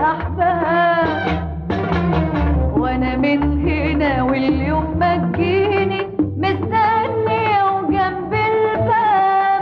احباب وانا من هنا واليوم ما تجيني مستنية وجنب الباب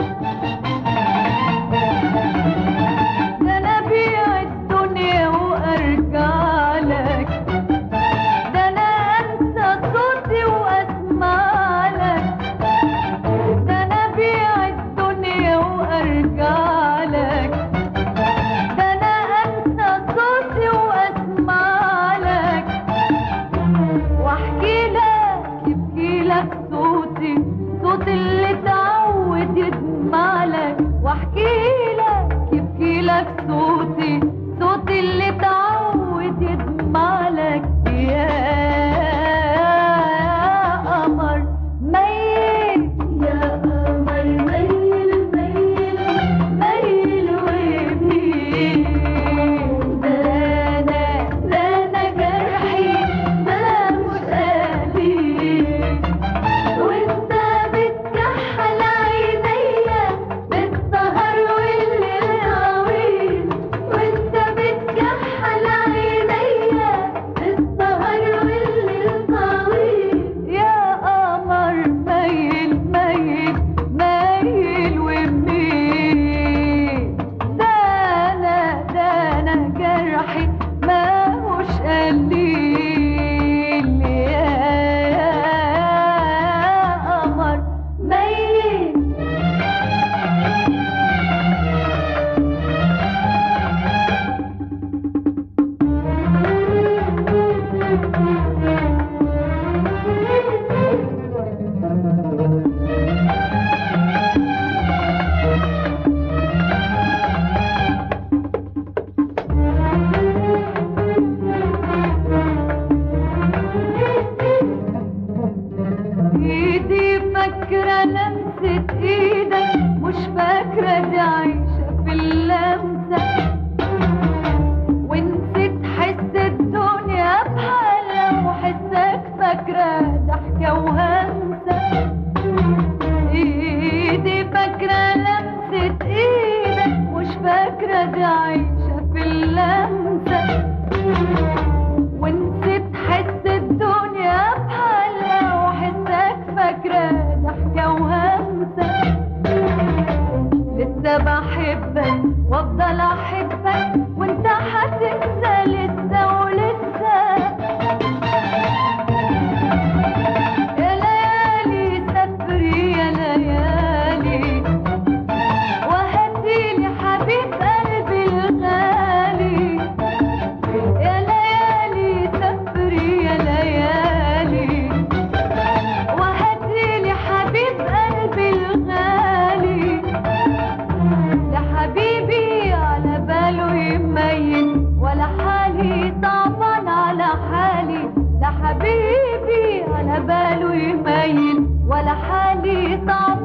ده انا بيع الدنيا وارجع لك ده انا انسى صوتي واسمع لك ده انا بيع الدنيا وارجع لك ده انا انسى صوتي واسمع لك واحكي لك يبكي لك صوتي صوت اللي اتعود يدمع لك واحكي لك يبكي لك صوتي صوت اللي اتعود يدمع لك يا قمر ميل يا قمر ميل ميل ميل وميل ده انا ده انا جرحي ما مش قليل وانت بتكحل عينيا بالسهر والليل طويل وانت بتكحل عينيا بالسهر والليل طويل يا قمر ميل ميل ميل وميل ده انا ده انا جرحي ما هوش قليل يا قمر ميل ايدي فاكرة لمسة ايدك مش فاكرة دي عايشة في اللمسة ونسيت حس الدنيا بحالها وحسك فاكرة ضحكة وهمسة ايدي فاكرة لمسة ايدك مش فاكرة دي عايشة في اللمسة ونسيت حس الدنيا بحالها وحسك فاكرة ضحكة وهمسة لسه بحبك وافضل احبك وانت هتنسى لسه ولسه يا ليالي سافري يا ليالي وهديلي حبيب قلبي الغالي يا ليالي سافري يا ليالي وهديلي حبيب قلبي الغالي ده حبيبي على باله يميل ولا حالي صعبان على حالي ده حبيبي على باله يميل ولا حالي صعب